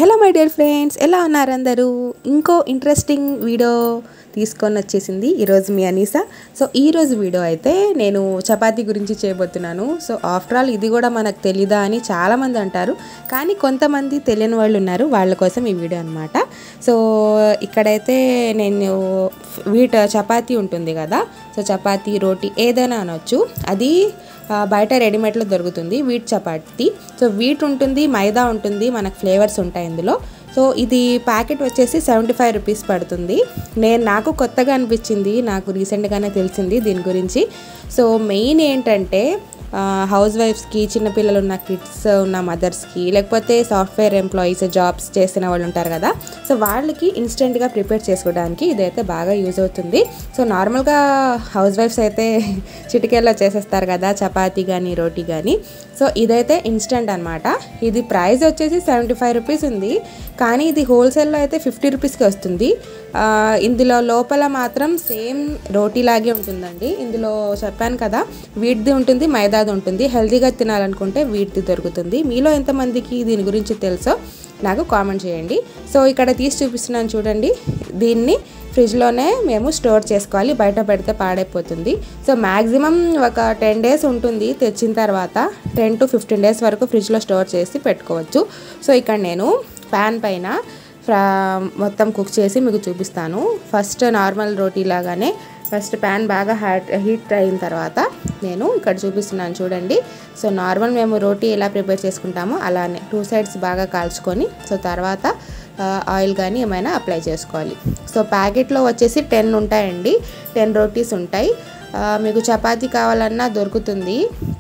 hello my dear friends ఎలా ఉన్నారు అందరూ ఇంకో ఇంట్రెస్టింగ్ వీడియో తీసుకొని వచ్చేసింది ఈరోజు మీ అనీసా సో ఈరోజు వీడియో అయితే నేను చపాతీ గురించి చేయబోతున్నాను సో ఆఫ్టర్ ఆల్ ఇది కూడా మనకు తెలీదా అని చాలామంది అంటారు కానీ కొంతమంది తెలియని వాళ్ళు ఉన్నారు వాళ్ళ కోసం ఈ వీడియో అనమాట సో ఇక్కడైతే నేను వీట్ చపాతీ ఉంటుంది కదా సో చపాతీ రోటీ ఏదైనా అనొచ్చు అది ఆ, బయట రెడీమేడ్లో దొరుకుతుంది వీట్ చపాతీ సో వీట్ ఉంటుంది మైదా ఉంటుంది మనకు ఫ్లేవర్స్ ఉంటాయి ఇందులో సో ఇది ప్యాకెట్ వచ్చేసి సెవెంటీ ఫైవ్ రూపీస్ పడుతుంది నేను నాకు కొత్తగా అనిపించింది నాకు రీసెంట్గానే తెలిసింది దీని గురించి సో మెయిన్ ఏంటంటే హౌస్ వైఫ్స్కి చిన్నపిల్లలు ఉన్న కిడ్స్ ఉన్న మదర్స్కి లేకపోతే సాఫ్ట్వేర్ ఎంప్లాయీస్ జాబ్స్ చేసిన వాళ్ళు ఉంటారు కదా సో వాళ్ళకి ఇన్స్టెంట్గా ప్రిపేర్ చేసుకోవడానికి ఇదైతే బాగా యూజ్ అవుతుంది సో నార్మల్గా హౌస్ వైఫ్స్ అయితే చిటికెల్లో చేసేస్తారు కదా చపాతీ కానీ రోటీ కానీ సో ఇదైతే ఇన్స్టెంట్ అనమాట ఇది ప్రైస్ వచ్చేసి సెవెంటీ ఫైవ్ రూపీస్ ఉంది కానీ ఇది హోల్సేల్లో అయితే ఫిఫ్టీ రూపీస్కి వస్తుంది ఆ, ఇందులో లోపల మాత్రం సేమ్ రోటీ లాగే ఉంటుందండి ఇందులో చెప్పాను కదా వీటిది ఉంటుంది మైదాది ఉంటుంది హెల్తీగా తినాలనుకుంటే వీటిది దొరుకుతుంది మీలో ఎంతమందికి దీని గురించి తెలుసో నాకు కామెంట్ చేయండి సో ఇక్కడ తీసి చూపిస్తున్నాను చూడండి దీన్ని ఫ్రిడ్జ్లోనే మేము స్టోర్ చేసుకోవాలి బయట పెడితే పాడైపోతుంది సో మ్యాక్సిమం ఒక టెన్ డేస్ ఉంటుంది తెచ్చిన తర్వాత టెన్ టు ఫిఫ్టీన్ డేస్ వరకు ఫ్రిడ్జ్లో స్టోర్ చేసి పెట్టుకోవచ్చు సో ఇక్కడ నేను ప్యాన్ పైన ఫ్రా మొత్తం కుక్ చేసి మీకు చూపిస్తాను ఫస్ట్ నార్మల్ రోటీ లాగానే ఫస్ట్ ప్యాన్ బాగా హాట్ హీట్ అయిన తర్వాత నేను ఇక్కడ చూపిస్తున్నాను చూడండి సో నార్మల్ మేము రోటీ ఎలా ప్రిపేర్ చేసుకుంటామో అలానే టూ సైడ్స్ బాగా కాల్చుకొని సో తర్వాత ఆ, ఆయిల్ కానీ ఏమైనా అప్లై చేసుకోవాలి సో ప్యాకెట్లో వచ్చేసి టెన్ ఉంటాయండి టెన్ రోటీస్ ఉంటాయి ఆ, మీకు చపాతీ కావాలన్నా దొరుకుతుంది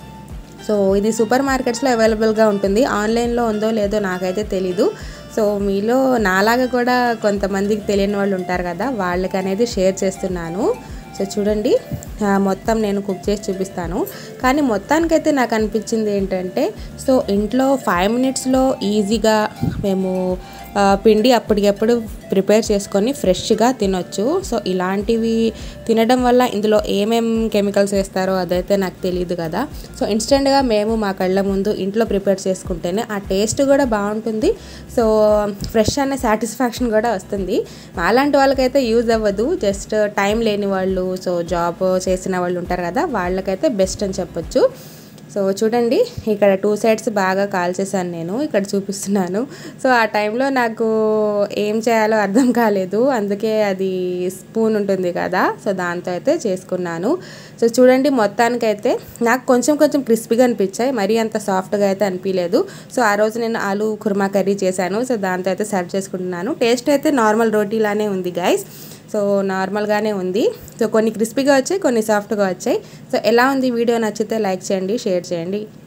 సో ఇది సూపర్ మార్కెట్స్లో అవైలబుల్గా ఉంటుంది ఆన్లైన్లో ఉందో లేదో నాకైతే తెలీదు సో మీలో నాలాగా కూడా కొంతమందికి తెలియని వాళ్ళు ఉంటారు కదా వాళ్ళకి అనేది షేర్ చేస్తున్నాను సో చూడండి ఆ, మొత్తం నేను కుక్ చేసి చూపిస్తాను కానీ మొత్తానికైతే నాకు అనిపించింది ఏంటంటే సో ఇంట్లో ఫైవ్ మినిట్స్లో ఈజీగా మేము ఆ, పిండి అప్పటికప్పుడు ప్రిపేర్ చేసుకొని ఫ్రెష్గా తినొచ్చు సో ఇలాంటివి తినడం వల్ల ఇందులో ఏమేం కెమికల్స్ వేస్తారో అదైతే నాకు తెలియదు కదా సో ఇన్స్టెంట్గా మేము మా కళ్ళ ముందు ఇంట్లో ప్రిపేర్ చేసుకుంటేనే ఆ టేస్ట్ కూడా బాగుంటుంది సో ఫ్రెష్ అనే సాటిస్ఫాక్షన్ కూడా వస్తుంది అలాంటి వాళ్ళకైతే యూజ్ అవ్వదు జస్ట్ టైం లేని వాళ్ళు సో జాబ్ చేసిన వాళ్ళు ఉంటారు కదా వాళ్ళకైతే బెస్ట్ అని చెప్పొచ్చు సో చూడండి ఇక్కడ టూ సైడ్స్ బాగా కాల్చేసాను నేను ఇక్కడ చూపిస్తున్నాను సో ఆ టైంలో నాకు ఏం చేయాలో అర్థం కాలేదు అందుకే అది స్పూన్ ఉంటుంది కదా సో దాంతో అయితే చేసుకున్నాను సో చూడండి మొత్తానికైతే నాకు కొంచెం కొంచెం క్రిస్పీగా అనిపించాయి మరీ అంత సాఫ్ట్గా అయితే అనిపించలేదు సో ఆ రోజు నేను ఆలు కుర్మా కర్రీ చేశాను సో దాంతో అయితే సర్వ్ చేసుకుంటున్నాను టేస్ట్ అయితే నార్మల్ రోటీలానే ఉంది గైస్ సో నార్మల్గానే ఉంది సో కొన్ని క్రిస్పీగా వచ్చాయి కొన్ని సాఫ్ట్గా వచ్చాయి సో ఎలా ఉంది వీడియో నచ్చితే లైక్ చేయండి షేర్ చేయండి